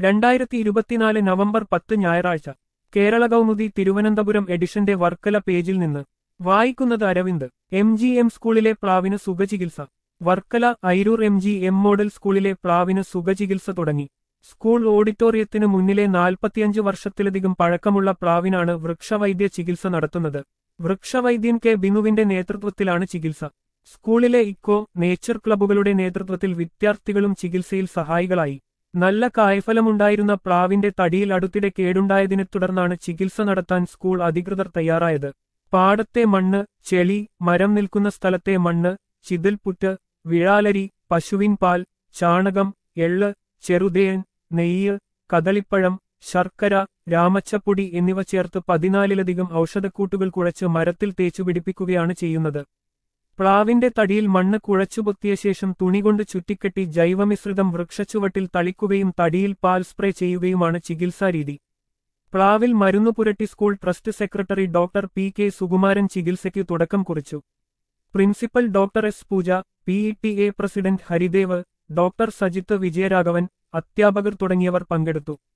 രണ്ടായിരത്തി ഇരുപത്തിനാല് നവംബർ പത്ത് ഞായറാഴ്ച കേരള കൗമുദി തിരുവനന്തപുരം എഡിഷന്റെ വർക്കല പേജിൽ നിന്ന് വായിക്കുന്നത് അരവിന്ദ് എം ജി എം സ്കൂളിലെ പ്ലാവിന് സുഖചികിത്സ Varkala Airoor M G M model സ്കൂളിലെ പ്ലാവിന് സുഖചികിത്സ തുടങ്ങി സ്കൂൾ ഓഡിറ്റോറിയത്തിന് മുന്നിലെ നാൽപ്പത്തിയഞ്ച് വർഷത്തിലധികം പഴക്കമുള്ള പ്ലാവിനാണ് വൃക്ഷവൈദ്യ ചികിത്സ നടത്തുന്നത് വൃക്ഷവൈദ്യൻ കെ ബിനുവിന്റെ നേതൃത്വത്തിലാണ് ചികിത്സ സ്കൂളിലെ ഇക്കോ നേച്ചർ ക്ലബ്ബുകളുടെ നേതൃത്വത്തിൽ വിദ്യാർത്ഥികളും ചികിത്സയിൽ സഹായികളായി നല്ല കായ്ഫലമുണ്ടായിരുന്ന പ്ലാവിന്റെ തടിയിൽ അടുത്തിടെ കേടുണ്ടായതിനെ തുടർന്നാണ് ചികിത്സ നടത്താൻ സ്കൂൾ അധികൃതർ തയ്യാറായത് പാടത്തെ മണ്ണ് ചെളി മരം നിൽക്കുന്ന സ്ഥലത്തെ മണ്ണ് ചിതിൽപുറ്റ് വിഴാലരി പശുവിൻ പാൽ ചാണകം എള്ള് ചെറുതേൻ നെയ്യ് കദളിപ്പഴം ശർക്കര രാമച്ചപ്പൊടി എന്നിവ ചേർത്ത് പതിനാലിലധികം ഔഷധക്കൂട്ടുകൾ കുഴച്ച് മരത്തിൽ തേച്ചു പിടിപ്പിക്കുകയാണ് ചെയ്യുന്നത് പ്ലാവിന്റെ തടിയിൽ മണ്ണ് കുഴച്ചുപൊത്തിയ ശേഷം തുണികൊണ്ട് ചുറ്റിക്കെട്ടി ജൈവമിശ്രിതം വൃക്ഷച്ചുവട്ടിൽ തളിക്കുകയും തടിയിൽ പാൽ സ്പ്രേ ചെയ്യുകയുമാണ് ചികിത്സാരീതി പ്ലാവിൽ മരുന്നു പുരട്ടി school trust secretary doctor P K Sukumaran ചികിത്സയ്ക്ക് തുടക്കം കുറിച്ചു principal doctor S Pooja P E T A president Haridev doctor Sajith Vijayaraghavan അധ്യാപകർ തുടങ്ങിയവർ പങ്കെടുത്തു